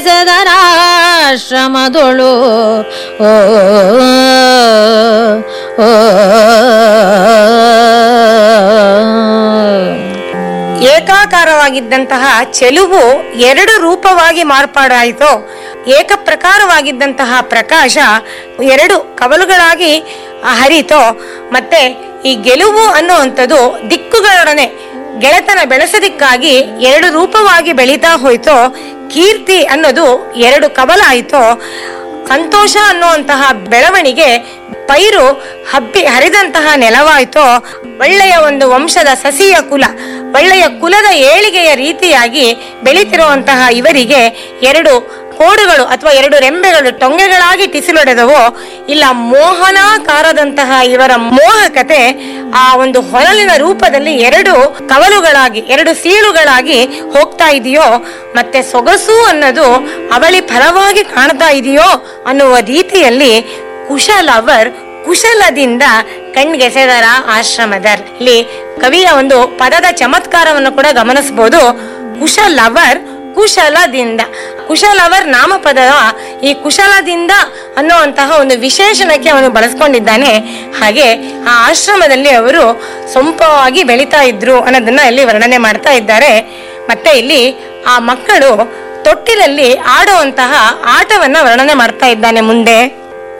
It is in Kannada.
ಕಂಗೆಸೆದರಾಶ್ರಮದೊಳು ಓ ಓ, ಏಕಾಕಾರವಾಗಿದ್ದಂತಹ ಚೆಲುವು ಎರಡು ರೂಪವಾಗಿ ಮಾರ್ಪಾಡಾಯಿತು ಏಕಪ್ರಕಾರವಾಗಿದ್ದಂತಹ ಪ್ರಕಾಶ ಎರಡು ಕವಲುಗಳಾಗಿ ಹರಿತೋ ಮತ್ತೆ ಈ ಗೆಲುವು ಅನ್ನುವಂಥದ್ದು ದಿಕ್ಕುಗಳೊಡನೆ ಗೆಳೆತನ ಬೆಳೆಸೋದಿಕ್ಕಾಗಿ ಎರಡು ರೂಪವಾಗಿ ಬೆಳೀತಾ ಹೋಯ್ತೋ ಕೀರ್ತಿ ಅನ್ನೋದು ಎರಡು ಕವಲಾಯಿತೋ ಸಂತೋಷ ಅನ್ನುವಂತಹ ಬೆಳವಣಿಗೆ ಪೈರು ಹಬ್ಬಿ ಹರಿದಂತಹ ನೆಲವಾಯ್ತೋ ಒಳ್ಳೆಯ ಒಂದು ವಂಶದ ಸಸಿಯ ಕುಲ ಒಳ್ಳೆಯ ಕುಲದ ಏಳಿಗೆಯ ರೀತಿಯಾಗಿ ಬೆಳೀತಿರುವಂತಹ ಇವರಿಗೆ ಎರಡು ಕೋಡುಗಳು ಅಥವಾ ಎರಡು ರೆಂಬೆಗಳು ಟೊಂಗೆಗಳಾಗಿ ಟಿಸಿಲೊಡೆದವೋ ಇಲ್ಲ ಮೋಹನಾಕಾರದಂತಹ ಇವರ ಮೋಹಕತೆ ಆ ಒಂದು ಹೊನಲಿನ ರೂಪದಲ್ಲಿ ಎರಡು ಕವಲುಗಳಾಗಿ ಎರಡು ಸೀಳುಗಳಾಗಿ ಹೋಗ್ತಾ ಇದೆಯೋ ಮತ್ತೆ ಸೊಗಸು ಅನ್ನೋದು ಅವಳಿ ಫಲವಾಗಿ ಕಾಣ್ತಾ ಇದೆಯೋ ಅನ್ನುವ ರೀತಿಯಲ್ಲಿ ಕುಶಲವರ್ ಕುಶಲದಿಂದ ಕಣ್ಗೆಸೆದರ ಆಶ್ರಮದರ್ ಇಲ್ಲಿ ಕವಿಯ ಒಂದು ಪದದ ಚಮತ್ಕಾರವನ್ನು ಕೂಡ ಗಮನಿಸಬಹುದು ಕುಶಲವರ್ ಕುಶಲದಿಂದ ಕುಶಲವರ್ ನಾಮಪದದ ಈ ಕುಶಲದಿಂದ ಅನ್ನುವಂತಹ ಒಂದು ವಿಶೇಷಣಕ್ಕೆ ಅವನು ಬಳಸ್ಕೊಂಡಿದ್ದಾನೆ ಹಾಗೆ ಆ ಆಶ್ರಮದಲ್ಲಿ ಅವರು ಸೊಂಪವಾಗಿ ಬೆಳೀತಾ ಇದ್ರು ಅನ್ನೋದನ್ನ ಇಲ್ಲಿ ವರ್ಣನೆ ಮಾಡ್ತಾ ಇದ್ದಾರೆ ಮತ್ತೆ ಇಲ್ಲಿ ಆ ಮಕ್ಕಳು ತೊಟ್ಟಿಲಲ್ಲಿ ಆಡುವಂತಹ ಆಟವನ್ನ ವರ್ಣನೆ ಮಾಡ್ತಾ ಇದ್ದಾನೆ ಮುಂದೆ